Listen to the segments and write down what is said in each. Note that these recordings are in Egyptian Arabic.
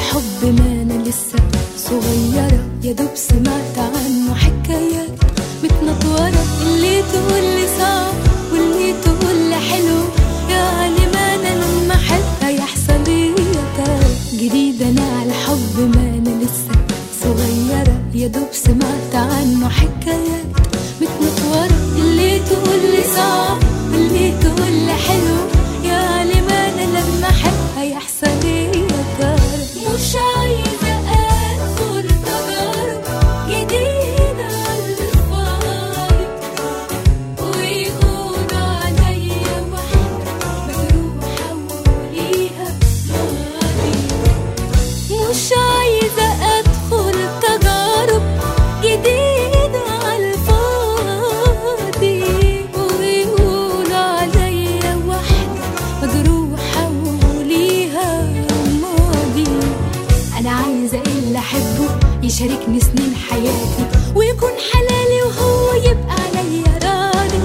الحب ما انا لسه صغيرة يا دوب سمعت عنه حكايات متنطورة اللي تقول لي صعب واللي تقول لي حلو يعني ما انا لما احب هيحصل ايه يا ترى جديد انا على الحب ما انا لسه صغيرة يا دوب سمعت عنه حكايات متنطورة اللي تقول لي صعب واللي تقول لي حلو يعني ما انا لما احب هيحصل ايه يا ترى مش عايزة ادخل تجارب جديدة على الفاضي ويقولوا عليا واحدة مجروحة وليها ماضي مش عايزة أدخل تجارب جديدة على الفاضي ويقولوا عليا واحدة مجروحة وليها ماضي أنا عايزة اللي أحبه يشاركني سنين حياتي ويكون حلالي وهو يبقى عليا راضي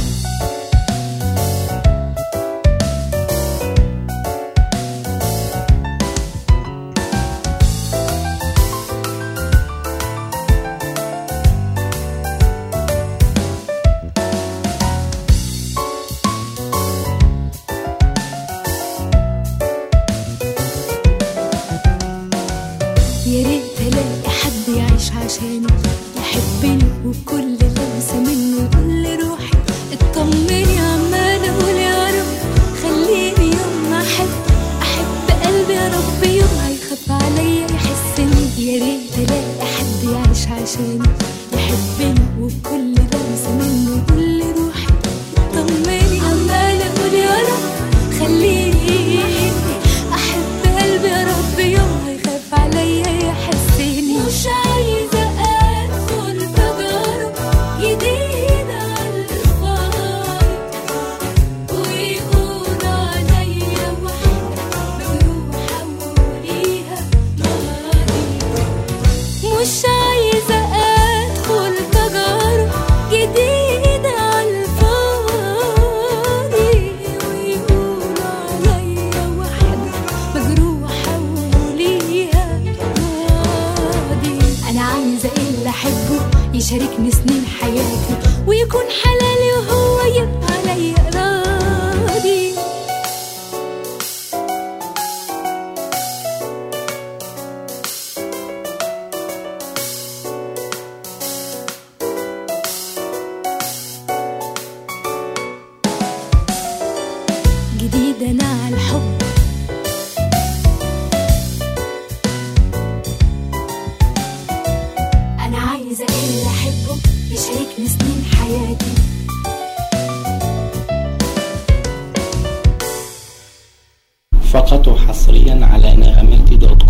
يا ريت الاقي حد يعيش عشاني يحبني وبكل لمسه منه يقول لي روحي اطمني عمال اقول يا رب خليني يوم ما احب احب قلبي يا رب يوم هيخاف عليا يحسني يا ريت الاقي حد يعيش عشاني يحبني وبكل لمسه منه يقول لي روحي اطمني عمال اقول يا رب خليني احب قلبي يا رب يوم هيخاف عليا يحسني مش عايزه ادخل تجارب جديده على الفاضي ويقولوا عليا واحده مجروحه وليها ماضي مش عايزة أدخل تجارب جديدة على الفاضي ويقولوا عليا واحدة مجروحة وليها ماضي أنا عايزة اللي أحبه يشاركني سنين حياتي ويكون حلالي وهو يبقى عليا راضي جديد انا على الحب انا عايزه اللي احبه يشاركني سنين حياتي فقط وحصريا على نغمات دوت